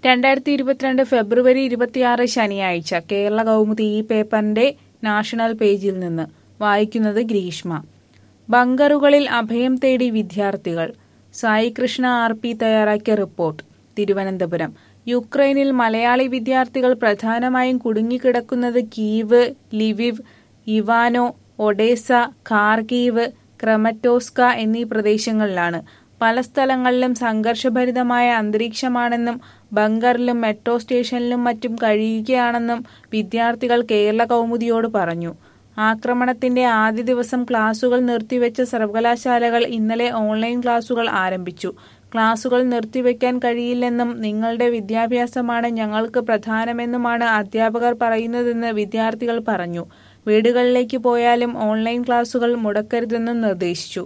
രണ്ടായിരത്തി ഇരുപത്തിരണ്ട് ഫെബ്രുവരി ഇരുപത്തിയാറ് ശനിയാഴ്ച കേരള കൗമുദി ഈ പേപ്പറിന്റെ നാഷണൽ പേജിൽ നിന്ന് വായിക്കുന്നത് ഗ്രീഷ്മ ബങ്കറുകളിൽ അഭയം തേടി വിദ്യാർത്ഥികൾ സായി കൃഷ്ണ ആർ പി തയ്യാറാക്കിയ റിപ്പോർട്ട് തിരുവനന്തപുരം യുക്രൈനിൽ മലയാളി വിദ്യാർത്ഥികൾ പ്രധാനമായും കുടുങ്ങിക്കിടക്കുന്നത് കീവ് ലിവിവ് ഇവാനോ ഒഡേസ ഖാർഗീവ് ക്രമറ്റോസ്ക എന്നീ പ്രദേശങ്ങളിലാണ് പല സ്ഥലങ്ങളിലും സംഘർഷഭരിതമായ അന്തരീക്ഷമാണെന്നും ബങ്കറിലും മെട്രോ സ്റ്റേഷനിലും മറ്റും കഴിയുകയാണെന്നും വിദ്യാർത്ഥികൾ കേരള കൗമുദിയോട് പറഞ്ഞു ആക്രമണത്തിന്റെ ആദ്യ ദിവസം ക്ലാസുകൾ നിർത്തിവെച്ച സർവകലാശാലകൾ ഇന്നലെ ഓൺലൈൻ ക്ലാസുകൾ ആരംഭിച്ചു ക്ലാസുകൾ നിർത്തിവെക്കാൻ കഴിയില്ലെന്നും നിങ്ങളുടെ വിദ്യാഭ്യാസമാണ് ഞങ്ങൾക്ക് പ്രധാനമെന്നുമാണ് അധ്യാപകർ പറയുന്നതെന്ന് വിദ്യാർത്ഥികൾ പറഞ്ഞു വീടുകളിലേക്ക് പോയാലും ഓൺലൈൻ ക്ലാസുകൾ മുടക്കരുതെന്നും നിർദ്ദേശിച്ചു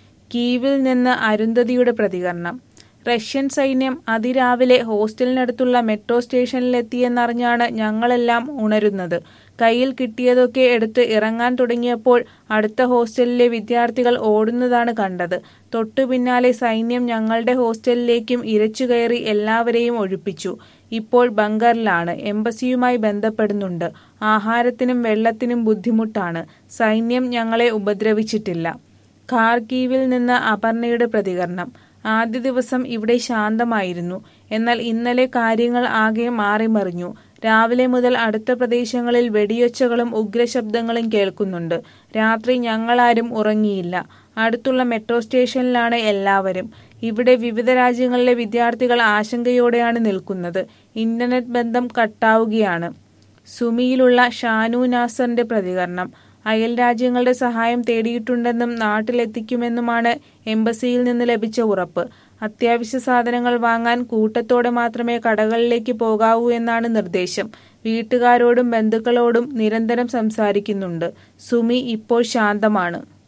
കീവിൽ നിന്ന് അരുന്ധതിയുടെ പ്രതികരണം റഷ്യൻ സൈന്യം അതിരാവിലെ ഹോസ്റ്റലിനടുത്തുള്ള മെട്രോ സ്റ്റേഷനിലെത്തിയെന്നറിഞ്ഞാണ് ഞങ്ങളെല്ലാം ഉണരുന്നത് കയ്യിൽ കിട്ടിയതൊക്കെ എടുത്ത് ഇറങ്ങാൻ തുടങ്ങിയപ്പോൾ അടുത്ത ഹോസ്റ്റലിലെ വിദ്യാർത്ഥികൾ ഓടുന്നതാണ് കണ്ടത് തൊട്ടു പിന്നാലെ സൈന്യം ഞങ്ങളുടെ ഹോസ്റ്റലിലേക്കും ഇരച്ചു കയറി എല്ലാവരെയും ഒഴിപ്പിച്ചു ഇപ്പോൾ ബങ്കറിലാണ് എംബസിയുമായി ബന്ധപ്പെടുന്നുണ്ട് ആഹാരത്തിനും വെള്ളത്തിനും ബുദ്ധിമുട്ടാണ് സൈന്യം ഞങ്ങളെ ഉപദ്രവിച്ചിട്ടില്ല ഖാർഗീവിൽ നിന്ന് അപർണയുടെ പ്രതികരണം ആദ്യ ദിവസം ഇവിടെ ശാന്തമായിരുന്നു എന്നാൽ ഇന്നലെ കാര്യങ്ങൾ ആകെ മാറിമറിഞ്ഞു രാവിലെ മുതൽ അടുത്ത പ്രദേശങ്ങളിൽ വെടിയൊച്ചകളും ഉഗ്രശബ്ദങ്ങളും കേൾക്കുന്നുണ്ട് രാത്രി ഞങ്ങളാരും ഉറങ്ങിയില്ല അടുത്തുള്ള മെട്രോ സ്റ്റേഷനിലാണ് എല്ലാവരും ഇവിടെ വിവിധ രാജ്യങ്ങളിലെ വിദ്യാർത്ഥികൾ ആശങ്കയോടെയാണ് നിൽക്കുന്നത് ഇന്റർനെറ്റ് ബന്ധം കട്ടാവുകയാണ് സുമിയിലുള്ള ഷാനു നാസറിന്റെ പ്രതികരണം അയൽ രാജ്യങ്ങളുടെ സഹായം തേടിയിട്ടുണ്ടെന്നും നാട്ടിലെത്തിക്കുമെന്നുമാണ് എംബസിയിൽ നിന്ന് ലഭിച്ച ഉറപ്പ് അത്യാവശ്യ സാധനങ്ങൾ വാങ്ങാൻ കൂട്ടത്തോടെ മാത്രമേ കടകളിലേക്ക് പോകാവൂ എന്നാണ് നിർദ്ദേശം വീട്ടുകാരോടും ബന്ധുക്കളോടും നിരന്തരം സംസാരിക്കുന്നുണ്ട് സുമി ഇപ്പോൾ ശാന്തമാണ്